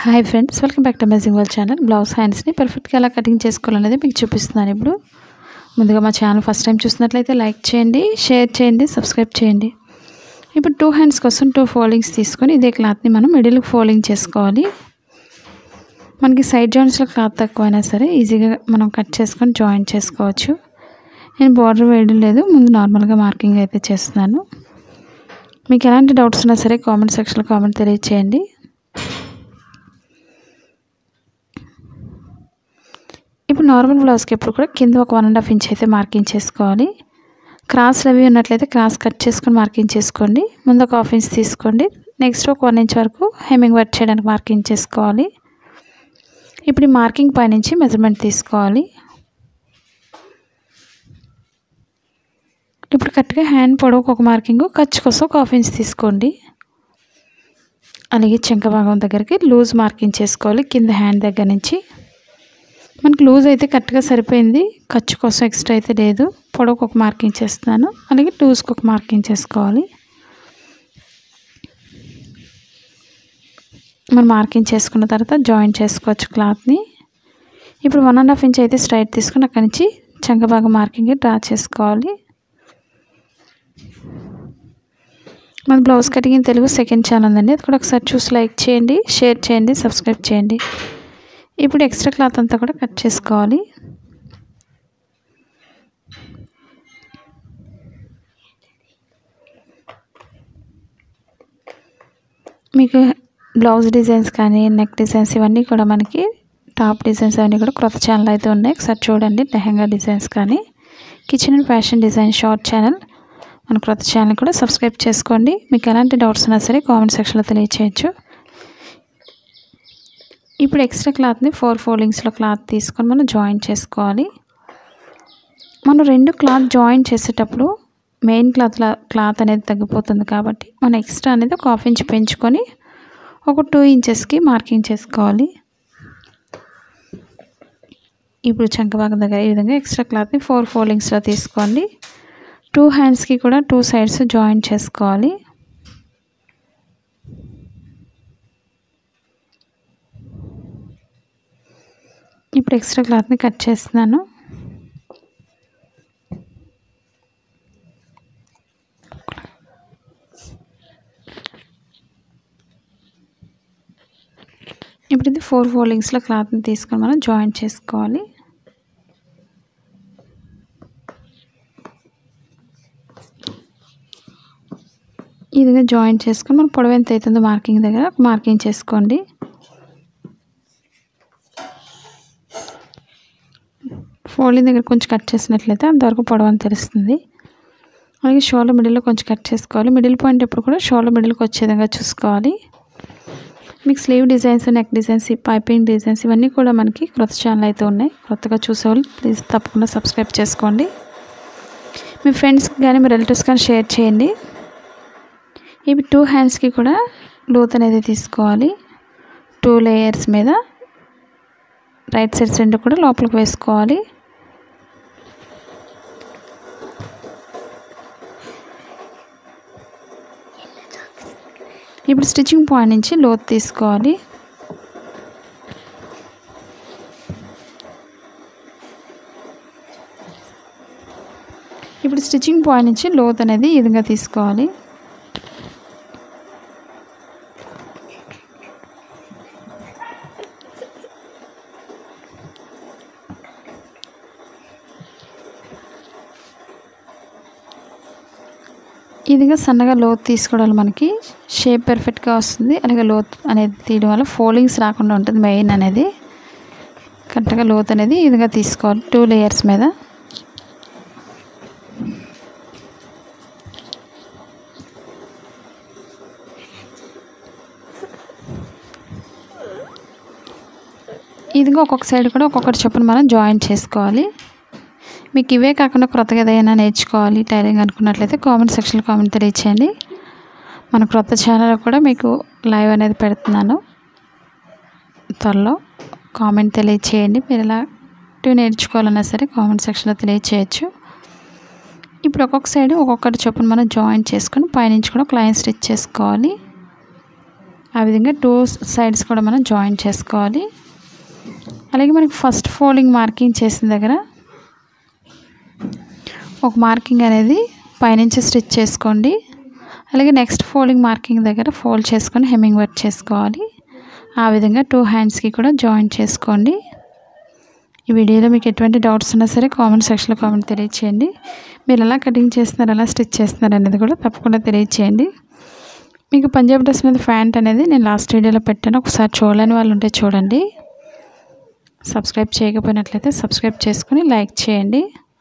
hi friends welcome back to amazing world channel blouse హ్యాండ్స్ని పర్ఫెక్ట్గా ఎలా కటింగ్ చేసుకోవాలనేది మీకు చూపిస్తున్నాను ఇప్పుడు ముందుగా మా ఛానల్ ఫస్ట్ టైం చూసినట్లయితే లైక్ చేయండి షేర్ చేయండి సబ్స్క్రైబ్ చేయండి ఇప్పుడు టూ హ్యాండ్స్ కోసం టూ ఫోల్డింగ్స్ తీసుకొని ఇదే క్లాత్ని మనం మిడిల్ ఫోల్డింగ్ చేసుకోవాలి మనకి సైడ్ జాయింట్స్లో క్లాత్ తక్కువైనా సరే ఈజీగా మనం కట్ చేసుకొని జాయింట్ చేసుకోవచ్చు నేను బార్డర్ వేయడం లేదు ముందు నార్మల్గా మార్కింగ్ అయితే చేస్తున్నాను మీకు ఎలాంటి డౌట్స్ ఉన్నా సరే కామెంట్ సెక్షన్లో కామెంట్ తెలియచేయండి ఇప్పుడు నార్మల్ బ్లౌజ్కి ఎప్పుడు కూడా కింద ఒక వన్ అండ్ హాఫ్ ఇంచ్ అయితే మార్కింగ్ చేసుకోవాలి క్రాస్లు అవి ఉన్నట్లయితే క్రాస్ కట్ చేసుకొని మార్కింగ్ చేసుకోండి ముందు ఒక హాఫ్ ఇంచ్ తీసుకోండి నెక్స్ట్ ఒక వన్ ఇంచ్ వరకు హెమ్మింగ్ వర్క్ చేయడానికి మార్కింగ్ చేసుకోవాలి ఇప్పుడు ఈ మార్కింగ్ పైనుంచి మెజర్మెంట్ తీసుకోవాలి ఇప్పుడు కరెక్ట్గా హ్యాండ్ పొడవుకు ఒక మార్కింగ్ ఖర్చు కోసం ఒక హాఫ్ ఇంచ్ తీసుకోండి అలాగే చెంక భాగం దగ్గరికి లూజ్ మార్కింగ్ చేసుకోవాలి కింద హ్యాండ్ దగ్గర నుంచి మనకి లూజ్ అయితే కరెక్ట్గా సరిపోయింది ఖర్చు కోసం ఎక్స్ట్రా అయితే లేదు పొడవుకు ఒక మార్కింగ్ చేస్తున్నాను అలాగే లూజ్కి ఒక మార్కింగ్ చేసుకోవాలి మనం మార్కింగ్ చేసుకున్న తర్వాత జాయిన్ చేసుకోవచ్చు క్లాత్ని ఇప్పుడు వన్ అండ్ హాఫ్ ఇంచ్ అయితే స్ట్రైట్ తీసుకుని అక్కడి నుంచి చంక భాగం మార్కింగ్ డ్రా చేసుకోవాలి మన blouse cutting in Telugu second channel ఉందండి అది కూడా ఒకసారి చూసి లైక్ చేయండి షేర్ చేయండి సబ్స్క్రైబ్ చేయండి ఇప్పుడు ఎక్స్ట్రా క్లాత్ అంతా కూడా కట్ చేసుకోవాలి మీకు బ్లౌజ్ డిజైన్స్ కానీ నెక్ డిజైన్స్ ఇవన్నీ కూడా మనకి టాప్ డిజైన్స్ అవన్నీ కూడా క్రొత్త ఛానల్ అయితే ఉన్నాయి ఒకసారి చూడండి లెహంగా డిజైన్స్ కానీ kitchen and fashion design short channel మన క్రొత్త ఛానల్ కూడా సబ్స్క్రైబ్ చేసుకోండి మీకు ఎలాంటి డౌట్స్ ఉన్నా సరే కామెంట్ సెక్షన్లో తెలియచేయచ్చు ఇప్పుడు ఎక్స్ట్రా క్లాత్ని ఫోర్ ఫోల్డింగ్స్లో క్లాత్ తీసుకొని మనం జాయింట్ చేసుకోవాలి మనం రెండు క్లాత్ జాయింట్ చేసేటప్పుడు మెయిన్ క్లాత్ క్లాత్ అనేది తగ్గిపోతుంది కాబట్టి మనం ఎక్స్ట్రా అనేది ఒక హాఫ్ ఇంచ్ పెంచుకొని ఒక టూ ఇంచెస్కి మార్కింగ్ చేసుకోవాలి ఇప్పుడు చంక భాగం దగ్గర ఈ విధంగా ఎక్స్ట్రా క్లాత్ని ఫోర్ ఫోల్డింగ్స్లో తీసుకోండి టూ హ్యాండ్స్కి కూడా టూ సైడ్స్ జాయింట్ చేసుకోవాలి ఇప్పుడు ఎక్స్ట్రా క్లాత్ని కట్ చేస్తున్నాను ఇప్పుడు ఇది ఫోర్ ఫోల్డింగ్స్లో క్లాత్ని తీసుకొని మనం జాయింట్ చేసుకోవాలి ఈ విధంగా జాయింట్ చేసుకొని మనం పొడవు ఎంత అవుతుందో మార్కింగ్ దగ్గర మార్కింగ్ చేసుకోండి ఫోల్డింగ్ దగ్గర కొంచెం కట్ చేసినట్లయితే అంతవరకు పొడవు అని తెలుస్తుంది అలాగే షోల్డర్ మిడిల్లో కొంచెం కట్ చేసుకోవాలి మిడిల్ పాయింట్ ఎప్పుడు కూడా షోల్డర్ మిడిల్కి వచ్చే విధంగా చూసుకోవాలి మీకు sleeve designs neck designs piping designs ఇవన్నీ కూడా మనకి క్రొత్త ఛానల్ అయితే ఉన్నాయి కొత్తగా చూసేవాళ్ళు ప్లీజ్ తప్పకుండా సబ్స్క్రైబ్ చేసుకోండి మీ ఫ్రెండ్స్కి కానీ మీ రిలేటివ్స్ కానీ షేర్ చేయండి ఇవి టూ హ్యాండ్స్కి కూడా లోత్ అనేది తీసుకోవాలి టూ లేయర్స్ మీద రైట్ సైడ్స్ రెండు కూడా లోపలికి వేసుకోవాలి ఇప్పుడు స్టిచ్చింగ్ పాయింట్ నుంచి లోత్ తీసుకోవాలి ఇప్పుడు స్టిచ్చింగ్ పాయింట్ నుంచి లోత్ అనేది ఈ విధంగా తీసుకోవాలి ఇదిగా సన్నగా లోత్ తీసుకోవడం మనకి షేప్ పర్ఫెక్ట్గా వస్తుంది అలాగే లోత్ అనేది తీయడం వల్ల ఫోల్డింగ్స్ రాకుండా ఉంటుంది మెయిన్ అనేది కరెక్ట్గా లోత్ అనేది ఇదిగా తీసుకోవాలి టూ లేయర్స్ మీద ఇదిగా ఒక్కొక్క సైడ్ కూడా ఒక్కొక్కటి చొప్పున మనం జాయింట్ చేసుకోవాలి మీకు ఇవే కాకుండా క్రొత్తగా ఏదైనా నేర్చుకోవాలి టైలింగ్ అనుకున్నట్లయితే కామెంట్ సెక్షన్లో కామెంట్ తెలియచేయండి మన క్రొత్త ఛానల్ కూడా మీకు లైవ్ అనేది పెడుతున్నాను త్వరలో కామెంట్ తెలియచేయండి మీరు ఎలా నేర్చుకోవాలన్నా సరే కామెంట్ సెక్షన్లో తెలియచేయచ్చు ఇప్పుడు ఒక్కొక్క సైడ్ ఒక్కొక్కటి చొప్పున మనం జాయింట్ చేసుకొని పైనుంచి కూడా క్లైన్ స్టిచ్ చేసుకోవాలి ఆ విధంగా టూ సైడ్స్ కూడా మనం జాయిన్ చేసుకోవాలి అలాగే మనకి ఫస్ట్ ఫోల్డింగ్ మార్కింగ్ చేసిన దగ్గర ఒక మార్కింగ్ అనేది పైనుంచి స్టిచ్ చేసుకోండి అలాగే నెక్స్ట్ ఫోల్డింగ్ మార్కింగ్ దగ్గర ఫోల్డ్ చేసుకొని హెమ్మింగ్ వర్క్ చేసుకోవాలి ఆ విధంగా టూ హ్యాండ్స్కి కూడా జాయిన్ చేసుకోండి ఈ వీడియోలో మీకు ఎటువంటి డౌట్స్ ఉన్నా సరే కామెంట్ సెక్షన్లో కామెంట్ తెలియచేయండి మీరు ఎలా కటింగ్ చేస్తున్నారు ఎలా స్టిచ్ చేస్తున్నారు అనేది కూడా తప్పకుండా తెలియచేయండి మీకు పంజాబ్ డ్రెస్ మీద ప్యాంట్ అనేది నేను లాస్ట్ వీడియోలో పెట్టాను ఒకసారి చూడలేని వాళ్ళు ఉంటే చూడండి సబ్స్క్రైబ్ చేయకపోయినట్లయితే సబ్స్క్రైబ్ చేసుకొని లైక్ చేయండి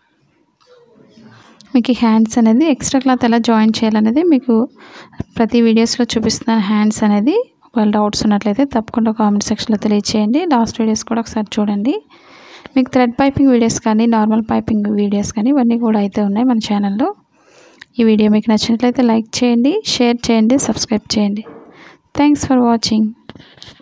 మీకు ఈ హ్యాండ్స్ అనేది ఎక్స్ట్రా క్లాత్ ఎలా జాయిన్ చేయాలనేది మీకు ప్రతి వీడియోస్లో చూపిస్తున్నాను హ్యాండ్స్ అనేది ఒకవేళ డౌట్స్ ఉన్నట్లయితే తప్పకుండా కామెంట్ సెక్షన్లో తెలియచేయండి లాస్ట్ వీడియోస్ కూడా ఒకసారి చూడండి మీకు థ్రెడ్ పైపింగ్ వీడియోస్ కానీ నార్మల్ పైపింగ్ వీడియోస్ కానీ ఇవన్నీ కూడా అయితే ఉన్నాయి మన ఛానల్లో ఈ వీడియో మీకు నచ్చినట్లయితే లైక్ చేయండి షేర్ చేయండి సబ్స్క్రైబ్ చేయండి థ్యాంక్స్ ఫర్ వాచింగ్